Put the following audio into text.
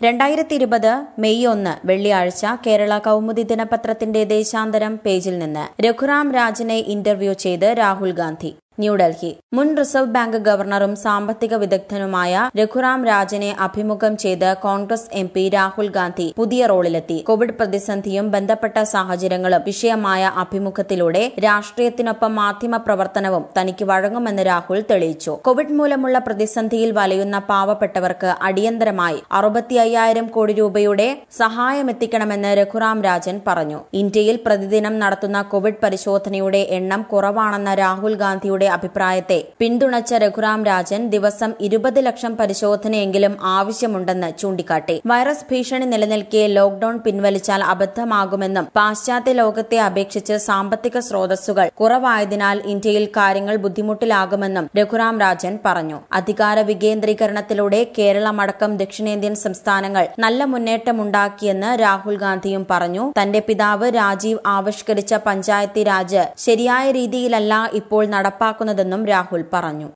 രണ്ടായിരത്തി ഇരുപത് മെയ് ഒന്ന് വെള്ളിയാഴ്ച കേരള കൗമുദി ദിനപത്രത്തിന്റെ ദേശാന്തരം പേജിൽ നിന്ന് രഘുറാം രാജനെ ഇന്റർവ്യൂ ചെയ്ത് രാഹുൽ ഗാന്ധി ന്യൂഡൽഹി മുൻ റിസർവ് ബാങ്ക് ഗവർണറും സാമ്പത്തിക വിദഗ്ധനുമായ രഘുറാം രാജനെ അഭിമുഖം ചെയ്ത് കോൺഗ്രസ് എം പി രാഹുൽ ഗാന്ധി പുതിയ റോളിലെത്തി കോവിഡ് പ്രതിസന്ധിയും ബന്ധപ്പെട്ട സാഹചര്യങ്ങളും വിഷയമായ അഭിമുഖത്തിലൂടെ രാഷ്ട്രീയത്തിനൊപ്പം മാധ്യമ പ്രവർത്തനവും തനിക്ക് വഴങ്ങുമെന്ന് രാഹുൽ തെളിയിച്ചു കോവിഡ് മൂലമുള്ള പ്രതിസന്ധിയിൽ വലയുന്ന പാവപ്പെട്ടവർക്ക് അടിയന്തരമായി അറുപത്തി അയ്യായിരം കോടി രൂപയുടെ സഹായമെത്തിക്കണമെന്ന് രഘുറാം രാജൻ പറഞ്ഞു ഇന്ത്യയിൽ പ്രതിദിനം നടത്തുന്ന കോവിഡ് പരിശോധനയുടെ എണ്ണം കുറവാണെന്ന രാഹുൽ ഗാന്ധിയുടെ അഭിപ്രായത്തെ പിന്തുണച്ച രഘുറാം രാജൻ ദിവസം ഇരുപത് ലക്ഷം പരിശോധനയെങ്കിലും ആവശ്യമുണ്ടെന്ന് ചൂണ്ടിക്കാട്ടി വൈറസ് ഭീഷണി നിലനിൽക്കെ ലോക്ഡൌൺ പിൻവലിച്ചാൽ അബദ്ധമാകുമെന്നും പാശ്ചാത്യ ലോകത്തെ അപേക്ഷിച്ച് സാമ്പത്തിക സ്രോതസ്സുകൾ കുറവായതിനാൽ ഇന്ത്യയിൽ കാര്യങ്ങൾ ബുദ്ധിമുട്ടിലാകുമെന്നും രഘുറാം രാജൻ പറഞ്ഞു അധികാര വികേന്ദ്രീകരണത്തിലൂടെ കേരളമടക്കം ദക്ഷിണേന്ത്യൻ സംസ്ഥാനങ്ങൾ നല്ല മുന്നേറ്റമുണ്ടാക്കിയെന്ന് രാഹുൽ ഗാന്ധിയും പറഞ്ഞു തന്റെ പിതാവ് രാജീവ് ആവിഷ്കരിച്ച പഞ്ചായത്തി രാജ് ശരിയായ രീതിയിലല്ല ഇപ്പോൾ നടപ്പാക്കുന്നതെന്നും രാഹുൽ പറഞ്ഞു